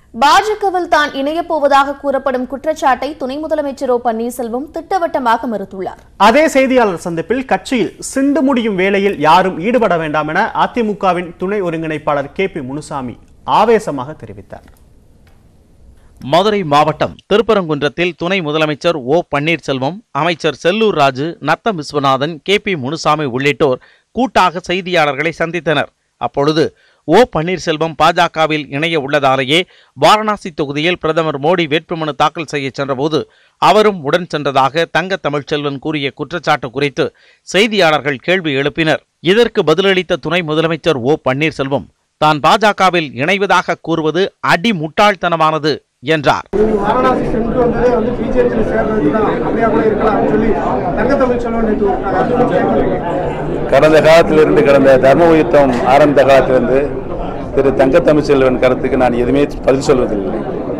பாஜகவில் தான் இணையப் போவதாக கூறப்படும் குற்றச்சாட்டை துணை முதலமைச்சர் ஓ பன்னீர்செல்வம் திட்டவட்டமாக மறுத்துள்ளார் அதே செய்தியாளர் சந்திப்பில் கட்சியில் சிண்டு முடியும் வேலையில் யாரும் ஈடுபட வேண்டாம் என அதிமுகவின் துணை ஒருங்கிணைப்பாளர் கே பி முனுசாமி ஆவேசமாக தெரிவித்தார் மதுரை மாவட்டம் திருப்பரங்குன்றத்தில் துணை முதலமைச்சர் ஓ பன்னீர்செல்வம் அமைச்சர் செல்லூர் ராஜு நத்தம் விஸ்வநாதன் கே பி முனுசாமி உள்ளிட்டோர் கூட்டாக செய்தியாளர்களை சந்தித்தனர் அப்பொழுது ஓ பன்னீர்செல்வம் பாஜகவில் இணைய உள்ளதாலேயே வாரணாசி தொகுதியில் பிரதமர் மோடி வேட்புமனு தாக்கல் செய்ய சென்றபோது அவரும் உடன் சென்றதாக தங்க தமிழ்ச்செல்வன் கூறிய குற்றச்சாட்டு குறித்து செய்தியாளர்கள் கேள்வி எழுப்பினர் இதற்கு பதிலளித்த துணை முதலமைச்சர் ஓ பன்னீர்செல்வம் தான் பாஜகவில் இணைவதாக கூறுவது அடி முட்டாள்தனமானது என்றார் வாரணாசி சென்று வந்ததே வந்து பிஜேபியில் சேர்றதுக்கு தான் அப்படியா கூட இருக்கலாம்னு சொல்லி தங்க தமிழ் செல்வன் நேற்று விட்டாங்க அது பத்தி கேட்கறீங்க. கடந்த காலத்திலிருந்து கடந்த தர்ம யுத்தம் ஆரம்பித்த காலத்திலிருந்து திரு தங்க தமிழ்ச்செல்வன் கருத்துக்கு நான் எதுவுமே பதில் சொல்வதில்லை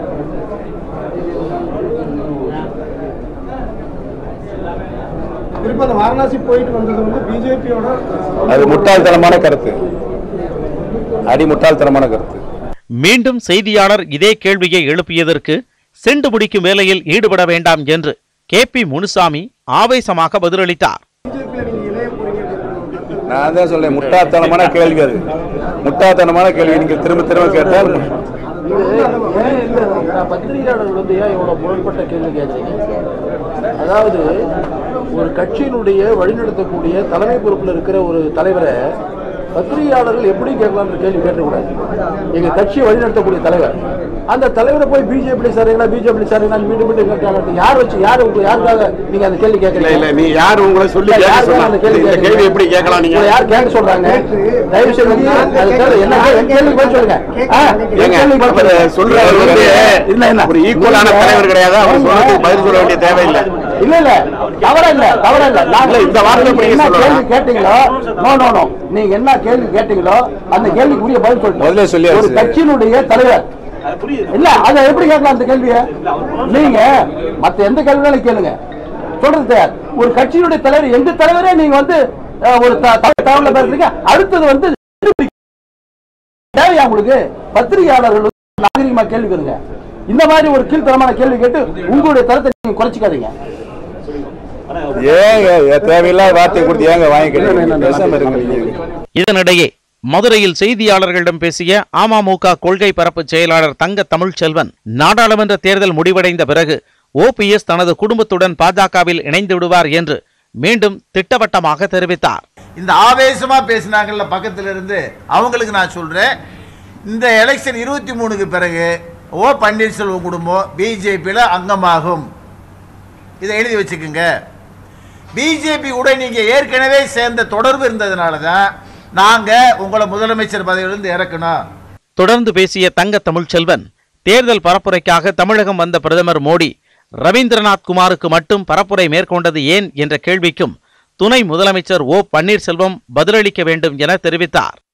திருப்பி அந்த வாரணாசி போயிட்டு வந்தது வந்து பிஜேபியோட அது முட்டாள்தனமான கருத்து அடி முட்டாள்தனமான கருத்து மீண்டும் செய்தியாளர் இதே கேள்வியை எழுப்பியதற்கு செண்டு முடிக்கும் வேலையில் ஈடுபட வேண்டாம் என்று கே பி முனுசாமி ஆவேசமாக பதிலளித்தார் பிஜேபியில் நீங்க இணைய போறீங்க அப்படின்ற நான் தான் சொல்றேன் முட்டாள்தனமான கேள்வி அது முட்டாள்தனமான கேள்வி நீங்கள் திரும்ப திரும்ப கேட்டால் ஏன் இந்த பத்திரிகையாளர்கள் வந்து ஏன் இவ்வளவு முரண்பட்ட கேள்வி கேட்குறீங்க அதாவது ஒரு கட்சியினுடைய வழிநடத்தக்கூடிய தலைமை பொறுப்பில் இருக்கிற ஒரு தலைவரை பத்திரிகையாளர்கள் எப்படி கேட்கலாம்ன்ற கேள்வி கேட்டக்கூடாது எங்க கட்சியை வழிநடத்தக்கூடிய தலைவர் அந்த தலைவரை போய் பிஜேபி சாருங்களா பிஜேபி சாருங்களா மீண்டும் மீண்டும் கேட்கறாங்க யார் வச்சு யார் உங்க யாருக்காக நீங்க அந்த கேள்வி கேட்கறீங்க இல்ல நீ யார் உங்களை சொல்லி இல்ல, கேட்க யாருக்காக சொன்னா? அந்த கேள்வி இந்த கேட்கறீங்க? கேள்வி எப்படி கேட்கலாம் நீங்க உங்களை யார் கேட்க சொல்றாங்க தயவு செய்து அது கேளு. என்ன கேள்வி? கேள்வி பதில் சொல்லுங்க ஆ, ஏங்க, கேள்வி பதில் அவர் சொல்லுங்க. சொல்றவர் வந்து இல்ல, என்ன? ஒரு ஈக்குவலான நீங்க- தலைவர் கிடையாது அவர் நீங்க- சொல்றதுக்கு பதில் சொல்ல வேண்டிய தேவையில்லை இல்ல இல்ல தவற இல்ல தவற இல்ல நாங்க இல்ல, இந்த வார்த்தை நீங்க எப்படி என்ன சொல்லலாம்? கேள்வி கேட்டீங்களோ நோ நோ நோ நீங்க என்ன கேள்வி கேட்டீங்களோ அந்த கேள்விக்கு உரிய பதில் சொல்லுங்க முதல்ல சொல்லியாச்சு. ஒரு கட்சியினுடைய தலைவர் இல்ல அத எப்படி கேட்கலாம் அந்த கேள்விய நீங்க மத்த எந்த கேள்வினாலும் கேளுங்க சொல்றது தயார் ஒரு கட்சியினுடைய தலைவர் எந்த தலைவரே நீங்க வந்து அஹ், ஒரு த- த- தகவல பேசுறீங்க அடுத்தது வந்து தேவையா உங்களுக்கு பத்திரிகையாளர்கள் வந்து நாகரிகமா கேள்வி கேளுங்க இந்த மாதிரி ஒரு கீழ்த்தரமான கேள்வி கேட்டு உங்களுடைய தரத்தை நீங்க குறைச்சிக்காதீங்க ஏங்க தேவையில்லாத வார்த்தை கொடுத்து ஏங்க வாங்கிக்கிறீங்க பேசாம இருங்க நீங்க இதனிடையே மதுரையில் செய்தியாளர்களிடம் பேசிய அமமுக கொள்கை பரப்பு செயலாளர் தங்க தமிழ்ச்செல்வன் நாடாளுமன்ற தேர்தல் முடிவடைந்த பிறகு ஓபிஎஸ் தனது குடும்பத்துடன் பாஜகவில் இணைந்து விடுவார் என்று மீண்டும் திட்டவட்டமாக தெரிவித்தார் இந்த ஆவேசமா பேசினாங்கல்ல பக்கத்துல இருந்து அவங்களுக்கு நான் சொல்றேன் இந்த எலெக்ஷன் இருபத்தி மூணுக்கு பிறகு ஓ பன்னீர்செல்வம் குடும்பம் பிஜேபியில் அங்கமாகும் இதை எழுதி வச்சுக்கோங்க பிஜேபி கூட நீங்க ஏற்கனவே சேர்ந்த தொடர்பு இருந்ததுனால தான் நாங்க உங்களை முதலமைச்சர் பதவியிலிருந்து இறக்கணும் தொடர்ந்து பேசிய தங்க தமிழ்ச்செல்வன் தேர்தல் பரப்புரைக்காக தமிழகம் வந்த பிரதமர் மோடி ரவீந்திரநாத் குமாருக்கு மட்டும் பரப்புரை மேற்கொண்டது ஏன் என்ற கேள்விக்கும் துணை முதலமைச்சர் ஓ பன்னீர்செல்வம் பதிலளிக்க வேண்டும் என தெரிவித்தார்